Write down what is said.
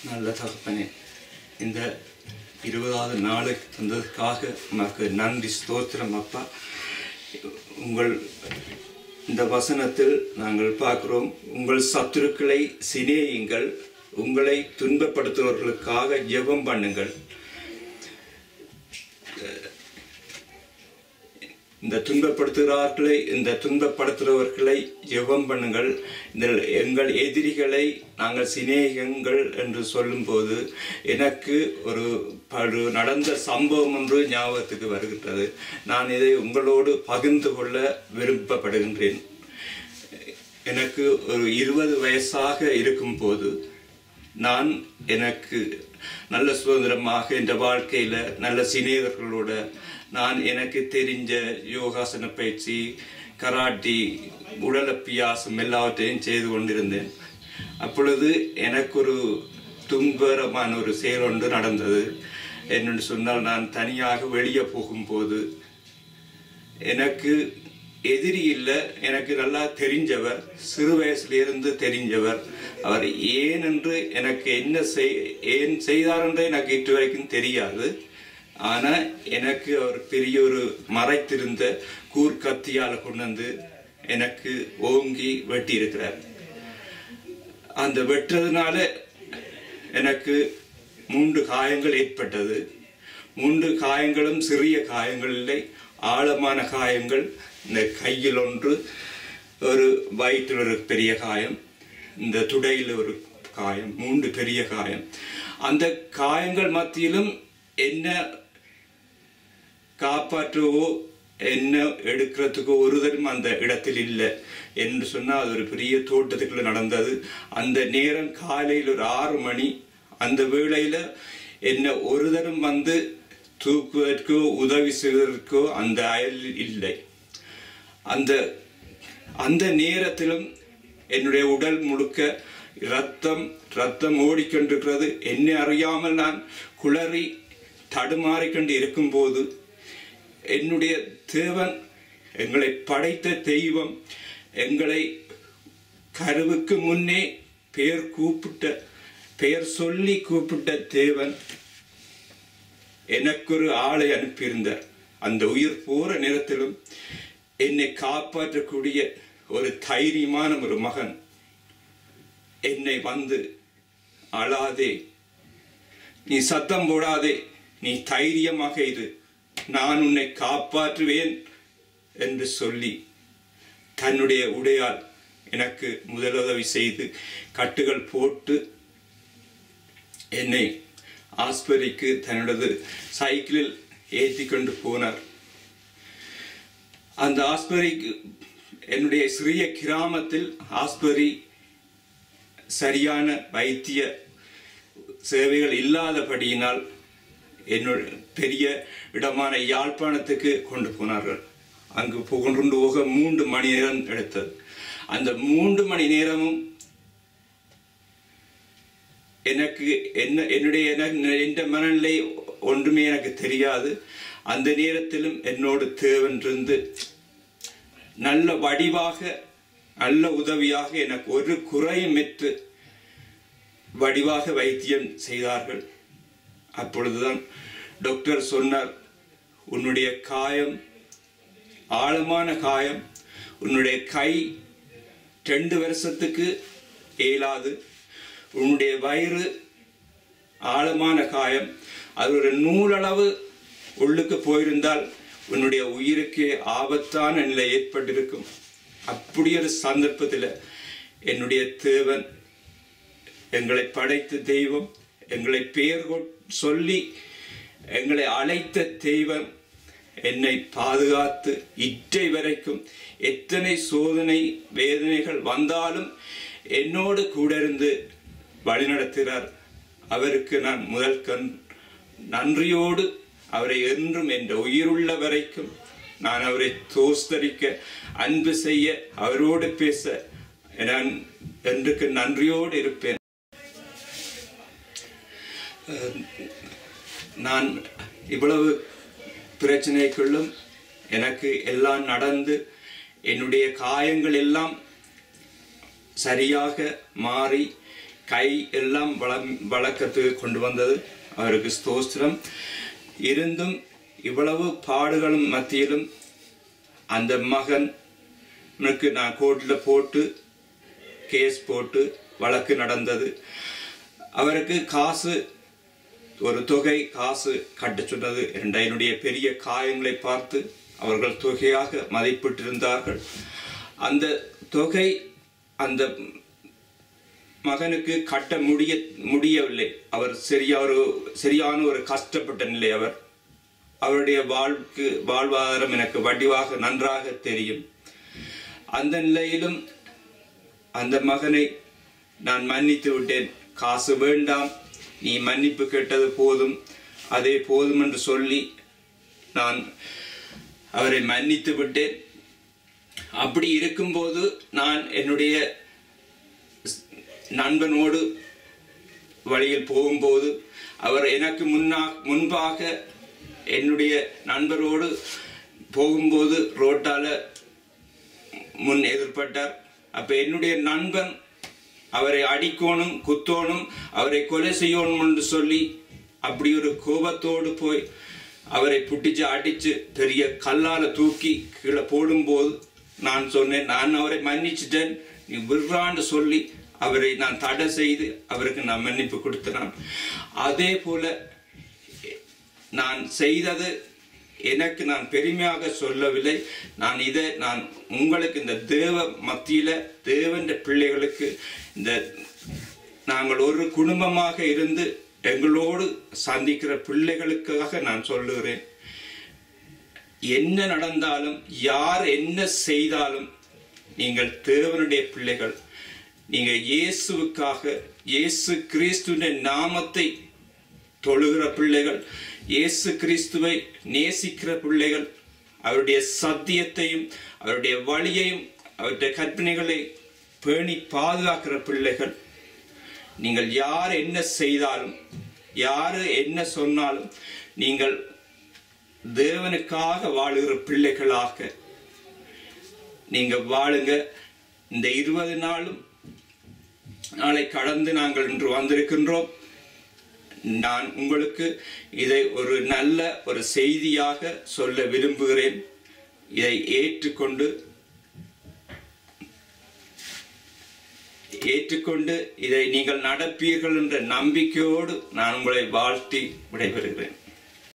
நல்ல தகப்பனே இந்த இருபதாவது நாளுக்கு தந்ததுக்காக உமக்கு நன்றி ஸ்தோத்திரம் அப்பா உங்கள் இந்த வசனத்தில் நாங்கள் பார்க்கிறோம் உங்கள் சத்துருக்களை சிநேயுங்கள் உங்களை துன்பப்படுத்துபவர்களுக்காக ஜெபம் பண்ணுங்கள் இந்த துன்பப்படுத்துகிறார்களை இந்த துன்பப்படுத்துகிறவர்களை ஜெபம் பண்ணுங்கள் இந்த எங்கள் எதிரிகளை நாங்கள் சிநேகங்கள் என்று சொல்லும்போது எனக்கு ஒரு படு நடந்த சம்பவம் ஒன்று ஞாபகத்துக்கு வருகின்றது நான் இதை உங்களோடு பகிர்ந்து கொள்ள விருப்பப்படுகின்றேன் எனக்கு ஒரு இருபது வயசாக இருக்கும்போது நான் எனக்கு நல்ல சுதந்திரமாக இந்த வாழ்க்கையில் நல்ல சிநேகர்களோட நான் எனக்கு தெரிஞ்ச யோகாசன பயிற்சி கராட்டி உடலப்பியாசம் எல்லாவற்றையும் செய்து கொண்டிருந்தேன் அப்பொழுது எனக்கு ஒரு துன்பகரமான ஒரு செயல் ஒன்று நடந்தது என்னென்னு சொன்னால் நான் தனியாக வெளியே போகும்போது எனக்கு எதிரி இல்லை எனக்கு நல்லா தெரிஞ்சவர் சிறு வயசுலேருந்து தெரிஞ்சவர் அவர் ஏன் என்று எனக்கு என்ன செய் ஏன் செய்தார் என்று எனக்கு இட்டு வரைக்கும் தெரியாது ஆனால் எனக்கு அவர் பெரிய ஒரு மறைத்திருந்த கூர்க்கத்தியால் கொண்டு வந்து எனக்கு ஓங்கி வெட்டி இருக்கிறார் அந்த வெட்டுறதுனால எனக்கு மூன்று காயங்கள் ஏற்பட்டது மூன்று காயங்களும் சிறிய காயங்கள் இல்லை ஆழமான காயங்கள் இந்த கையில் ஒன்று ஒரு வயிற்றில் ஒரு பெரிய காயம் இந்த துடையில் ஒரு காயம் மூன்று பெரிய காயம் அந்த காயங்கள் மத்தியிலும் என்ன காப்பாற்றவோ என்ன எடுக்கிறதுக்கோ ஒருதரும் அந்த இடத்தில் இல்லை என்று சொன்னால் அது ஒரு பெரிய தோட்டத்துக்குள்ள நடந்தது அந்த நேரம் காலையில் ஒரு ஆறு மணி அந்த வேளையில் என்ன ஒருதரும் வந்து தூக்குவதற்கோ உதவி செய்வதற்கோ அந்த அயல் இல்லை அந்த அந்த நேரத்திலும் என்னுடைய உடல் முழுக்க ரத்தம் ரத்தம் ஓடிக்கொண்டிருக்கிறது என்னை அறியாமல் நான் குளறி தடுமாறிக்கொண்டு இருக்கும்போது என்னுடைய தேவன் எங்களை படைத்த தெய்வம் எங்களை கருவுக்கு முன்னே பெயர் கூப்பிட்ட பெயர் சொல்லி கூப்பிட்ட தேவன் எனக்கொரு ஆளை அனுப்பியிருந்தார் அந்த உயிர் போற நேரத்திலும் என்னை காப்பாற்றக்கூடிய ஒரு தைரியமான ஒரு மகன் என்னை வந்து அழாதே நீ சத்தம் போடாதே நீ தைரியமாக இரு நான் உன்னை காப்பாற்றுவேன் என்று சொல்லி தன்னுடைய உடையால் எனக்கு முதலுதவி செய்து கட்டுகள் போட்டு என்னை ஆஸ்பரிக்கு தன்னோடது சைக்கிளில் ஏற்றி கொண்டு போனார் அந்த ஆஸ்பரிக்கு என்னுடைய சிறிய கிராமத்தில் ஆஸ்பரி சரியான வைத்திய சேவைகள் இல்லாதபடியினால் என்னோட பெரிய இடமான யாழ்ப்பாணத்துக்கு கொண்டு போனார்கள் அங்கு கொண்டு போக மூன்று மணி நேரம் எடுத்தது அந்த மூன்று மணி நேரமும் எனக்கு என்ன என்னுடைய எந்த மனநிலை ஒன்றுமே எனக்கு தெரியாது அந்த நேரத்திலும் என்னோடு தேவன் இருந்து நல்ல வடிவாக நல்ல உதவியாக எனக்கு ஒரு குறையுமிற்று வடிவாக வைத்தியம் செய்தார்கள் அப்பொழுதுதான் டாக்டர் சொன்னார் உன்னுடைய காயம் ஆழமான காயம் உன்னுடைய கை ரெண்டு வருஷத்துக்கு இயலாது உன்னுடைய வயிறு ஆழமான காயம் அது ஒரு நூலளவு உள்ளுக்கு போயிருந்தால் உன்னுடைய உயிருக்கு ஆபத்தான நிலை ஏற்பட்டிருக்கும் அப்படி ஒரு சந்தர்ப்பத்தில் என்னுடைய தேவன் எங்களை படைத்த தெய்வம் எங்களை பெயர் சொல்லி எங்களை அழைத்த தெய்வம் என்னை பாதுகாத்து இற்றை வரைக்கும் எத்தனை சோதனை வேதனைகள் வந்தாலும் என்னோடு கூட இருந்து வழிநடத்துகிறார் அவருக்கு நான் முதல் கண் நன்றியோடு அவரை என்றும் என்ற உயிருள்ள வரைக்கும் நான் அவரை தோஸ்தரிக்க அன்பு செய்ய அவரோடு பேச நான் என்றுக்கு நன்றியோடு இருப்பேன் நான் இவ்வளவு பிரச்சனைக்குள்ளும் எனக்கு எல்லாம் நடந்து என்னுடைய காயங்கள் எல்லாம் சரியாக மாறி கை எல்லாம் வளம் வழக்கத்துக்கு கொண்டு வந்தது அவருக்கு ஸ்தோத்திரம் இருந்தும் இவ்வளவு பாடுகளும் மத்தியிலும் அந்த மகனுக்கு நான் கோர்ட்டில் போட்டு கேஸ் போட்டு வழக்கு நடந்தது அவருக்கு காசு ஒரு தொகை காசு கட்ட சொன்னது என்ற என்னுடைய பெரிய காயங்களை பார்த்து அவர்கள் தொகையாக மதிப்பிட்டிருந்தார்கள் அந்த தொகை அந்த மகனுக்கு கட்ட முடிய முடியவில்லை அவர் சரியா ஒரு சரியான ஒரு கஷ்டப்பட்ட நிலை அவர் அவருடைய வாழ்வுக்கு வாழ்வாதாரம் எனக்கு வடிவாக நன்றாக தெரியும் அந்த நிலையிலும் அந்த மகனை நான் மன்னித்து விட்டேன் காசு வேண்டாம் நீ மன்னிப்பு கேட்டது போதும் அதே போதும் என்று சொல்லி நான் அவரை மன்னித்து விட்டேன் அப்படி இருக்கும்போது நான் என்னுடைய நண்பனோடு வழியில் போகும்போது அவர் எனக்கு முன்னா முன்பாக என்னுடைய நண்பரோடு போகும்போது ரோட்டால முன் எதிர்பட்டார் அப்ப என்னுடைய நண்பன் அவரை அடிக்கணும் குத்தோணும் அவரை கொலை செய்யணும் என்று சொல்லி அப்படி ஒரு கோபத்தோடு போய் அவரை புட்டிச்சு அடிச்சு பெரிய கல்லால தூக்கி கீழே போடும்போது நான் சொன்னேன் நான் அவரை மன்னிச்சிட்டேன் நீ விடுறான்னு சொல்லி அவரை நான் தடை செய்து அவருக்கு நான் மன்னிப்பு கொடுத்தேன் அதே போல நான் செய்தது எனக்கு நான் பெருமையாக சொல்லவில்லை நான் இதை நான் உங்களுக்கு இந்த தேவ மத்தியில தேவன்ற பிள்ளைகளுக்கு இந்த நாங்கள் ஒரு குடும்பமாக இருந்து எங்களோடு சந்திக்கிற பிள்ளைகளுக்காக நான் சொல்லுகிறேன் என்ன நடந்தாலும் யார் என்ன செய்தாலும் நீங்கள் தேவனுடைய பிள்ளைகள் நீங்க இயேசுவுக்காக இயேசு கிறிஸ்துவின் நாமத்தை தொழுகிற பிள்ளைகள் இயேசு கிறிஸ்துவை நேசிக்கிற பிள்ளைகள் அவருடைய சத்தியத்தையும் அவருடைய வழியையும் அவருடைய கற்பனைகளை பேணி பாதுகாக்கிற பிள்ளைகள் நீங்கள் யார் என்ன செய்தாலும் யார் என்ன சொன்னாலும் நீங்கள் தேவனுக்காக வாழுகிற பிள்ளைகளாக நீங்க வாழுங்க இந்த இருபது நாளும் நாளை கடந்து நாங்கள் இன்று வந்திருக்கின்றோம் நான் உங்களுக்கு இதை ஒரு நல்ல ஒரு செய்தியாக சொல்ல விரும்புகிறேன் இதை ஏற்றுக்கொண்டு ஏற்றுக்கொண்டு இதை நீங்கள் நடப்பீர்கள் என்ற நம்பிக்கையோடு நான் உங்களை வாழ்த்தி விடைபெறுகிறேன்